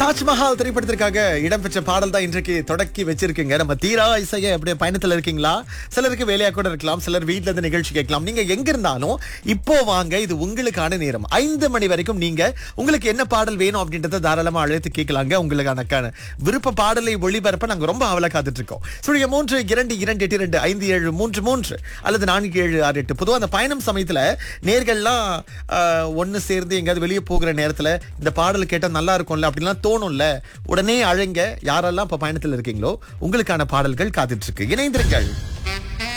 தாஜ்மஹால் திரைப்படத்திற்காக இடம்பெற்ற பாடல் தான் இன்றைக்கு தொடக்கி வச்சிருக்கீங்க நம்ம தீரா இசைய அப்படியே பயணத்துல இருக்கீங்களா சிலருக்கு வேலையா கூட இருக்கலாம் சிலர் வீட்ல இருந்து நிகழ்ச்சி கேட்கலாம் நீங்க எங்க இருந்தாலும் இப்போ வாங்க இது உங்களுக்கான நேரம் ஐந்து மணி வரைக்கும் நீங்க உங்களுக்கு என்ன பாடல் வேணும் அப்படின்றத தாராளமா அழைத்து கேட்கலாங்க உங்களுக்கான க- விருப்ப பாடலை ஒளிபரப்ப நாங்க ரொம்ப அவல காத்துட்டு இருக்கோம் சுழிய மூன்று இரண்டு இரண்டு எட்டு இரண்டு ஐந்து ஏழு மூன்று மூன்று அல்லது நான்கு ஏழு ஆறு எட்டு பொதுவா அந்த பயணம் சமயத்துல நேர்கள்லாம் ஆஹ், ஒண்ணு சேர்ந்து எங்கேயாவது வெளியே போகிற நேரத்துல இந்த பாடல் கேட்டா நல்லா இருக்கும்ல அப்படின்லாம் தோணும்ல உடனே அழைங்க யாரெல்லாம் இப்ப பயணத்துல இருக்கீங்களோ உங்களுக்கான பாடல்கள் காத்துட்டு இருக்கு இணைந்திருங்கள்